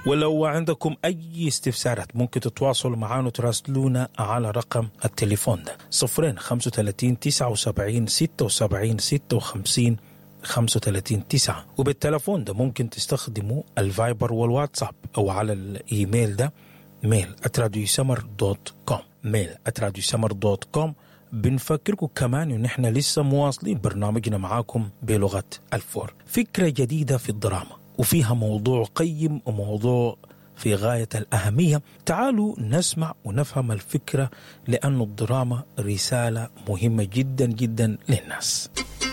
ولو عندكم أي استفسارات ممكن تتواصلوا معنا وتراسلونا على رقم التليفون ده صفرين 35 79 76 56 35 9 وبالتلفون ده ممكن تستخدموا الفايبر والواتساب أو على الإيميل ده ميل @radiosummer دوت كوم ميل @radiosummer دوت كوم بنفكركم كمان ان احنا لسه مواصلين برنامجنا معاكم بلغه الفور فكره جديده في الدراما وفيها موضوع قيم وموضوع في غايه الاهميه تعالوا نسمع ونفهم الفكره لأن الدراما رساله مهمه جدا جدا للناس